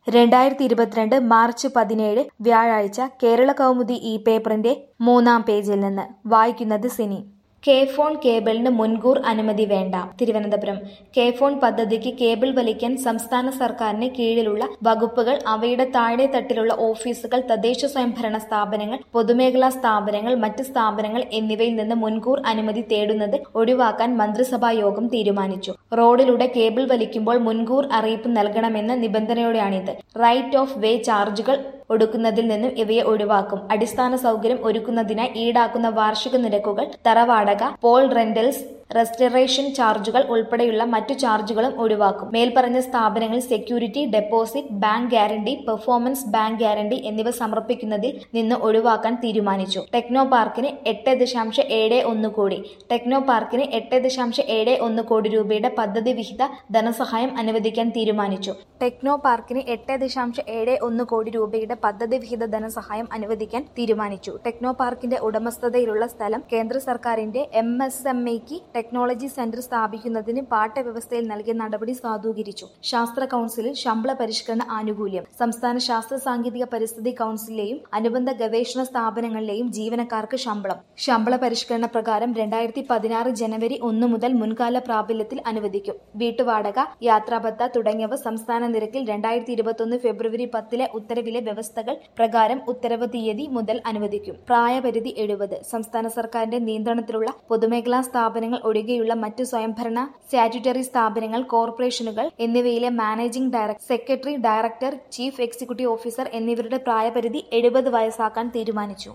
രണ്ടായിരത്തി ഇരുപത്തിരണ്ട് മാർച്ച് പതിനേഴ് വ്യാഴാഴ്ച കേരള കൗമുദി ഈ പേപ്പറിന്റെ മൂന്നാം പേജിൽ നിന്ന് വായിക്കുന്നത് സിനി കെ ഫോൺ കേബിളിന് മുൻകൂർ അനുമതി വേണ്ട തിരുവനന്തപുരം കെ ഫോൺ പദ്ധതിക്ക് കേബിൾ വലിക്കാൻ സംസ്ഥാന സർക്കാരിന് കീഴിലുള്ള വകുപ്പുകൾ അവയുടെ താഴെ തട്ടിലുള്ള ഓഫീസുകൾ തദ്ദേശ സ്വയംഭരണ സ്ഥാപനങ്ങൾ പൊതുമേഖലാ സ്ഥാപനങ്ങൾ മറ്റ് സ്ഥാപനങ്ങൾ എന്നിവയിൽ നിന്ന് മുൻകൂർ അനുമതി തേടുന്നത് ഒഴിവാക്കാൻ മന്ത്രിസഭാ യോഗം തീരുമാനിച്ചു റോഡിലൂടെ കേബിൾ വലിക്കുമ്പോൾ മുൻകൂർ അറിയിപ്പ് നൽകണമെന്ന നിബന്ധനയോടെയാണിത് റൈറ്റ് ഓഫ് വേ ചാർജുകൾ ഒടുക്കുന്നതിൽ നിന്നും ഇവയെ ഒഴിവാക്കും അടിസ്ഥാന സൗകര്യം ഒരുക്കുന്നതിനായി ഈടാക്കുന്ന വാർഷിക നിരക്കുകൾ തറവാടക പോൾ റെന്റൽസ് റെസ്റ്ററേഷൻ ചാർജുകൾ ഉൾപ്പെടെയുള്ള മറ്റു ചാർജുകളും ഒഴിവാക്കും മേൽപ്പറഞ്ഞ സ്ഥാപനങ്ങൾ security deposit bank guarantee performance bank guarantee എന്നിവ സമർപ്പിക്കുന്നതിൽ നിന്ന് ഒഴിവാക്കാൻ തീരുമാനിച്ചു ടെക്നോ പാർക്കിന് എട്ട് ദശാംശം ഏഴ് ഒന്ന് കോടി ടെക്നോ പാർക്കിന് എട്ട് ദശാംശം ഏഴ് ഒന്ന് കോടി രൂപയുടെ പദ്ധതി വിഹിത ധനസഹായം അനുവദിക്കാൻ തീരുമാനിച്ചു ടെക്നോ പാർക്കിന് എട്ട് ദശാംശം ഏഴ് ഒന്ന് കോടി രൂപയുടെ പദ്ധതി വിഹിത ധനസഹായം അനുവദിക്കാൻ തീരുമാനിച്ചു ടെക്നോ പാർക്കിന്റെ ഉടമസ്ഥതയിലുള്ള സ്ഥലം കേന്ദ്ര സർക്കാരിന്റെ എം എസ് എം എക്ക് ടെക്നോളജി സെന്റർ സ്ഥാപിക്കുന്നതിന് പാട്ടവ്യവസ്ഥയിൽ നൽകിയ നടപടി സാധൂകരിച്ചു ശാസ്ത്ര കൌൺസിലിൽ ശമ്പള പരിഷ്കരണ ആനുകൂല്യം സംസ്ഥാന ശാസ്ത്ര സാങ്കേതിക പരിസ്ഥിതി കൌൺസിലിലെയും അനുബന്ധ ഗവേഷണ സ്ഥാപനങ്ങളിലെയും ജീവനക്കാർക്ക് ശമ്പളം ശമ്പള പരിഷ്കരണ പ്രകാരം രണ്ടായിരത്തി പതിനാറ് ജനുവരി ഒന്ന് മുതൽ മുൻകാല പ്രാബല്യത്തിൽ അനുവദിക്കും വീട്ടുവാടക യാത്രാഭത്ത തുടങ്ങിയവ സംസ്ഥാന നിരക്കിൽ രണ്ടായിരത്തി ഇരുപത്തൊന്ന് ഫെബ്രുവരി പത്തിലെ ഉത്തരവിലെ വ്യവസ്ഥകൾ പ്രകാരം ഉത്തരവ് തീയതി മുതൽ അനുവദിക്കും പ്രായപരിധി എഴുപത് സംസ്ഥാന സർക്കാരിന്റെ നിയന്ത്രണത്തിലുള്ള പൊതുമേഖലാ സ്ഥാപനങ്ങൾ ഒഴികെയുള്ള മറ്റു സ്വയംഭരണ സ്റ്റാറ്റ്യൂട്ടറി സ്ഥാപനങ്ങൾ കോർപ്പറേഷനുകൾ എന്നിവയിലെ managing director secretary director chief executive officer എന്നിവരുടെ പ്രായപരിധി എഴുപത് വയസ്സാക്കാൻ തീരുമാനിച്ചു